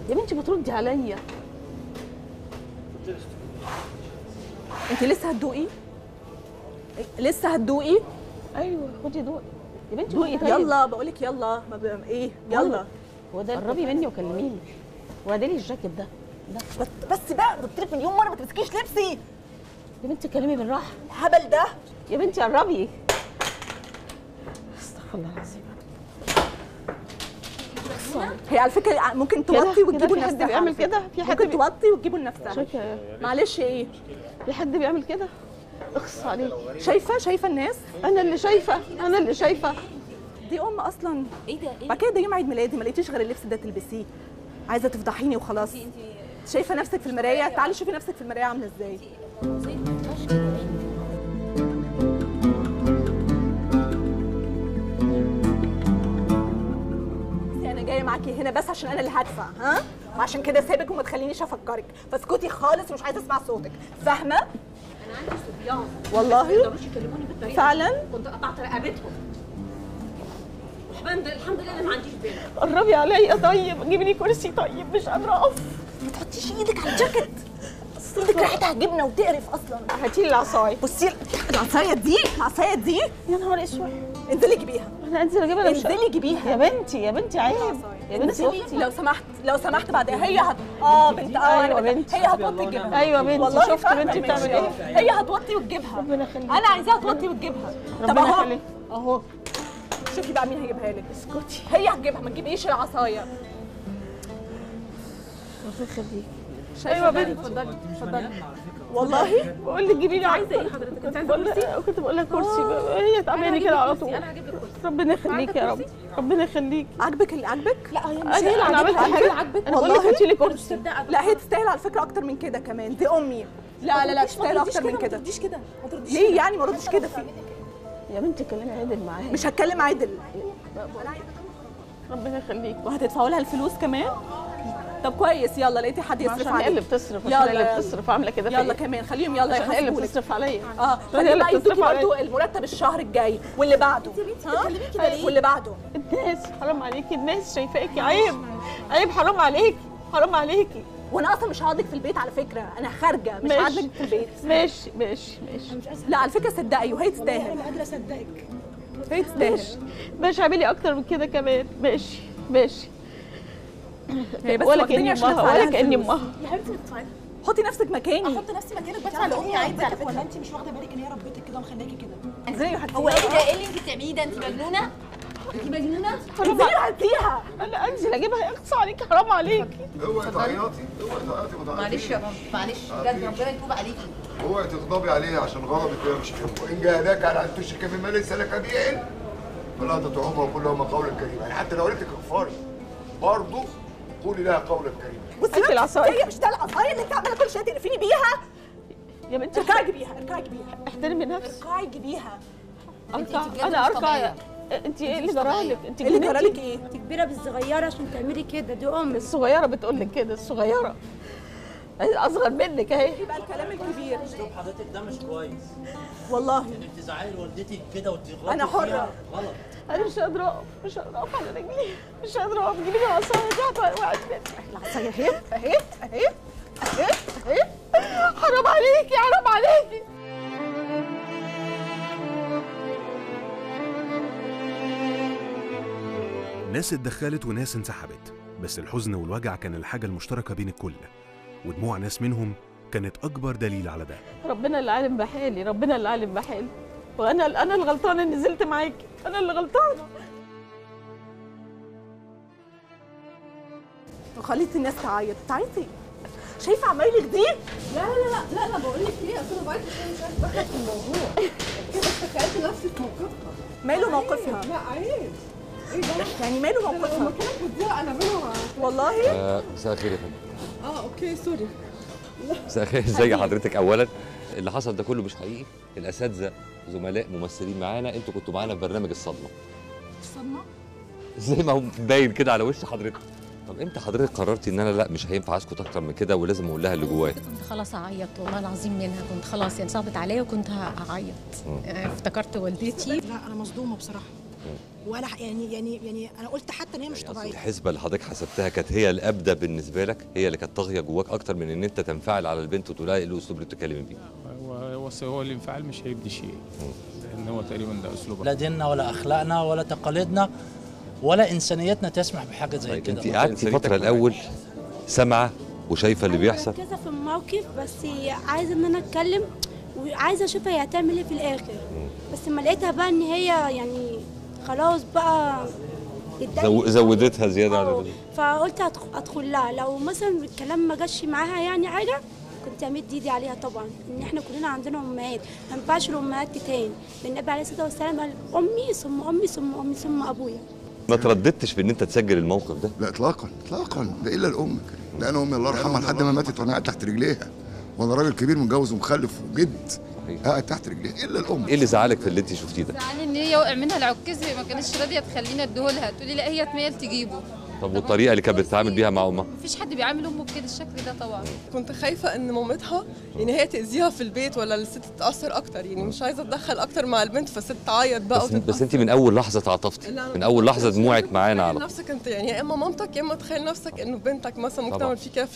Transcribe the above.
يا بنتي بتردي عليا انت لسه هتدوقي لسه هتدوقي ايوه خدي دوقي يا بنتي دوقي طيب يلا بقول لك يلا ما ب... ايه يلا هو ده قربي مني وكلميني وادي لي الجاكيت ده ده بس بس بقى قلت لك مليون مره ما تمسكيش لبسي يا بنتي كلمي بالراحه الهبل ده يا بنتي قربي استغفر الله العظيم هي على فكره ممكن كده؟ توطي كده وتجيبوا في حد لنفسها بيعمل على فكرة. كده؟ في حد ممكن بي- توطي وتجيبوا لنفسها شايفه معلش ايه في حد بيعمل كده اخص عليك شايفه شايفه الناس انا اللي شايفه انا اللي شايفه دي ام اصلا ايه ده ايه بعد كده ده يوم عيد ميلادي ما لقيتيش غير اللبس ده تلبسيه عايزه تفضحيني وخلاص شايفه نفسك في المرايه تعالي شوفي نفسك في المرايه عامله ازاي زي الطش كده بصي انا جايه معاكي هنا بس عشان انا اللي هدفع ها وعشان كده سابك وما تخلينيش افكرك فاسكتي خالص ومش عايزه اسمع صوتك فاهمه انا عندي صبيان والله ما يقدروش يكلموني بالطريقه فعلا كنت قطعت رقبتهم الحمد الحمد لله انا ما عنديش بنت قربي عليا طيب جيبي لي كرسي طيب مش قادره اقف ما تحطيش ايدك على الجاكيت ايدك ريحتها جبنه وتقرف اصلا هاتي لي العصايه بصي العصايه دي العصايه دي يا نهار اسود انزلي جيبيها انا انزل اجيبها أنا مش- انزلي جيبيها يا بنتي يا بنتي عيب يا بنتي انزلي لو سمحت لو سمحت بعد هي هت اه بنت اه أيوة أنا بنت- بنتي. هي هتوطي تجيبها ايوه بنتي والله شفت فاهمة بنتي ماشي. بتعمل ايه هي هتوطي وتجيبها ربنا يخليك انا عايزاها توطي وتجيبها طب ربنا اهو يخليك اهو شوفي بقى مين هيجيبها لك اسكتي هي هتجيبها ما تجيبيش العصايه ربنا يخليك شايفه أيوة بنتي بنتي. اتفضلي اتفضلي والله بقول لك جيبي لي عايزه ايه حضرتك كنت انت عايزه بقول كرسي لها كنت بقول لها كرسي هي تعبانه كده على طول انا هجيب لك كرسي ربنا يخليك يا رب ربنا يخليك عجبك اللي عجبك لا هي مش انا اللي انا عملت عاجبها حاجه انا بقول لك والله؟ هاتي لي كرسي لا هي تستاهل على فكره اكتر من كده كمان دي امي لا لا لا تستاهل اكتر من كده ما ترديش كده ما ترديش ليه يعني ما ردش كده فيه يا بنتي كلمي عادل معايا مش هتكلم عادل ربنا يخليك وهتدفعوا لها الفلوس كمان طب كويس يلا لقيتي حد يصرف عشان هي اللي عليك بتصرف يلا عشان هي اللي يلا. بتصرف عامله كده يلا فيا. كمان خليهم يلا عشان هي اللي يحاسبوا لك بتصرف عليا اه عشان هي خلي اللي بقى يدوكي بتصرف برضه عليا المرتب الشهر الجاي واللي بعده ها واللي بعده الناس حرام عليكي الناس شايفاكي عيب عيب حرام عليكي حرام عليكي وانا اصلا مش هقعدك في البيت على فكره انا خارجه مش ماشي. قاعدك في البيت ماشي ماشي ماشي لا على فكره صدقي وهي تستاهل قادره اصدقك هي تستاهل ماشي ماشي اعملي اكتر من كده كمان ماشي ماشي هي بس ولا واخداني كاني عشان امها أدفع ولا لها كاني الفلوس. امها يا حبيبتي بتدفعي حطي نفسك مكاني احط نفسي مكانك بس على امي عادي على فكره ولا انت مش واخده بالك ان هي ربتك كده ومخليكي كده ازاي هتسيبها هو ايه ده ايه اللي انت بتعمليه ده انت مجنونه انت مجنونه ازاي هتسيبها انا انزل اجيبها اقصى عليكي حرام عليكي اوعي تعيطي اوعي تعيطي ما معلش يا ماما معلش بجد ربنا يتوب عليكي اوعي تغضبي عليه عشان غضبك لا مش حلو وان جاهداك على ان تشرك بما ليس لك به علم فلا تطعمها وقل لهما قولا كريما يعني حتى لو قلت كفاري برضه قولي لها قولا كريما بصي هاتي بقى، العصاية. هي مش ده العصايه اللي انت عماله كل شويه تقرفيني بيها يا بنتي ارجعي جيبيها ارجعي جيبيها احترمي نفسك ارجعي جيبيها اركع بجد انا مش اركع طبيعية. انت ايه اللي جرالك انت ايه اللي جننتي؟ جرالك ايه انت كبيره بالصغيره عشان تعملي كده دي ام الصغيره بتقول لك كده الصغيره هي اصغر منك اهي ايه بقى الكلام الكبير اسلوب حضرتك ده مش كويس والله انك تزعلي والدتك كده وتغلطي أنا حرة. فيها غلط انا مش قادره اقف مش قادره اقف على رجلي مش قادره اقف جيبي لي العصايه دي وقعت مني العصايه اهي اهي اهي اهي اهي حرام عليكي حرام عليكي ناس اتدخلت وناس انسحبت بس الحزن والوجع كان الحاجة المشتركة بين الكل ودموع ناس منهم كانت أكبر دليل على ده ربنا اللي عالم بحالي ربنا اللي عالم بحالي وانا انا الغلطانه اني نزلت معاكي انا اللي غلطانه وخليتي الناس تعيط تعيطي شايفه عمايلك دي لا لا لا لا انا بقول لك ايه اصل انا بعرف مش عارفه دخلت في الموضوع كده تخيلت نفسي في موقفها ماله موقفها لا عيب ايه ده يعني ماله لما موقفها كانت بتذيع انا منها والله آه، مساء الخير يا فندم اه اوكي سوري مساء الخير ازي حضرتك اولا اللي حصل ده كله مش حقيقي الاساتذه زملاء ممثلين معانا انتوا كنتوا معانا في برنامج الصدمه الصدمه زي ما هو باين كده على وش حضرتك طب امتى حضرتك قررتي ان انا لا مش هينفع اسكت اكتر من كده ولازم اقول لها اللي جوايا كنت خلاص اعيط والله العظيم منها كنت خلاص يعني صعبت عليا وكنت هعيط مم. يعني افتكرت والدتي لا انا مصدومه بصراحه ولا ح- يعني يعني يعني انا قلت حتى ان هي مش طبيعيه الحسبه اللي حضرتك حسبتها كانت هي الابدى بالنسبه لك هي اللي كانت طاغيه جواك اكتر من ان انت تنفعل على البنت وتقول لها ايه الاسلوب اللي بتتكلمي بيه هو هو هو الانفعال مش هيبدي شيء لان هو تقريبا ده اسلوبه لا ديننا ولا اخلاقنا ولا تقاليدنا ولا انسانيتنا تسمح بحاجه زي طيب كده انت قعدتي فتره الاول سامعه وشايفه اللي بيحصل مركزه في الموقف بس عايزه ان انا اتكلم وعايزه اشوفها هي هتعمل ايه في الاخر بس ما لقيتها بقى ان هي يعني خلاص بقى اتضايقت. زو- زودتها زياده عن اه اللزوم. فقلت أدخ- ادخل لها لو مثلا الكلام ما جاش معاها يعني حاجه كنت امد ايدي عليها طبعا ان احنا كلنا عندنا امهات ما ينفعش الامهات تتهان النبي عليه الصلاه والسلام قال امي ثم امي ثم امي ثم ابويا ما ترددتش في ان انت تسجل الموقف ده لا اطلاقا اطلاقا ده الا الام ده انا امي الله يرحمها لحد ما ماتت وانا قاعد تحت رجليها وانا راجل كبير متجوز ومخلف وجد قاعد تحت رجليها الا الام ايه اللي زعلك في اللي انت شفتيه ده زعلان ان هي وقع منها العكاز ما كانتش راضيه تخلينا اديهولها تقولي لا هي تميل تجيبه طب والطريقه اللي كانت بتتعامل بيها مع امها مفيش حد بيعامل امه بكده الشكل ده طبعا كنت خايفه ان مامتها يعني هي تاذيها في البيت ولا الست تتاثر اكتر يعني مش عايزه اتدخل اكتر مع البنت فالست تعيط بقى بس, بس انت من اول لحظه تعاطفتي لا، أنا من اول لحظه دموعك معانا تخيل على نفسك انت يعني يا اما مامتك يا اما تخيل نفسك انه بنتك مثلا ممكن طبعاً. تعمل فيك كده